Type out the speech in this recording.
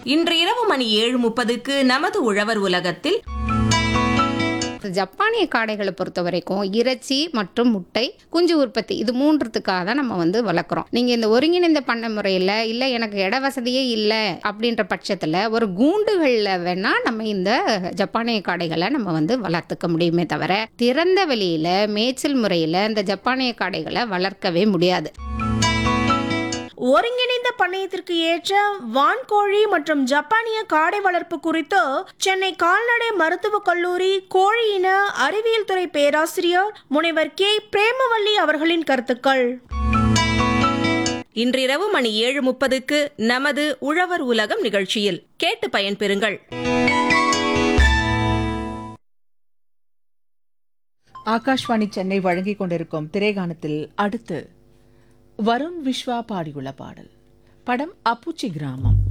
இன்று இரவு மணி ஏழு முப்பதுக்கு நமது உழவர் உலகத்தில் ஜப்பானிய காடைகளை பொறுத்த வரைக்கும் இறைச்சி மற்றும் முட்டை குஞ்சு உற்பத்தி இது மூன்றுத்துக்காக தான் நம்ம வந்து வளர்க்குறோம் நீங்கள் இந்த ஒருங்கிணைந்த பண்ணை முறையில் இல்லை எனக்கு இட வசதியே இல்லை அப்படின்ற பட்சத்தில் ஒரு கூண்டுகளில் வேணால் நம்ம இந்த ஜப்பானிய காடைகளை நம்ம வந்து வளர்த்துக்க முடியுமே தவிர திறந்த வெளியில் மேய்ச்சல் முறையில் இந்த ஜப்பானிய காடைகளை வளர்க்கவே முடியாது ஒருங்கிணைந்த பண்ணையத்திற்கு ஏற்ற வான்கோழி மற்றும் ஜப்பானிய காடை வளர்ப்பு குறித்து சென்னை கால்நடை மருத்துவக் கல்லூரி கோழி இன அறிவியல் துறை பேராசிரியர் முனைவர் கே பிரேமவல்லி அவர்களின் கருத்துக்கள் இன்றிரவு மணி ஏழு முப்பதுக்கு நமது உழவர் உலகம் நிகழ்ச்சியில் கேட்டு பயன்பெறுங்கள் ஆகாஷ்வாணி சென்னை வழங்கிக் கொண்டிருக்கும் திரைகானத்தில் அடுத்து வருண் விஸ்வா பாடியுள்ள பாடல் படம் அப்புச்சி கிராமம்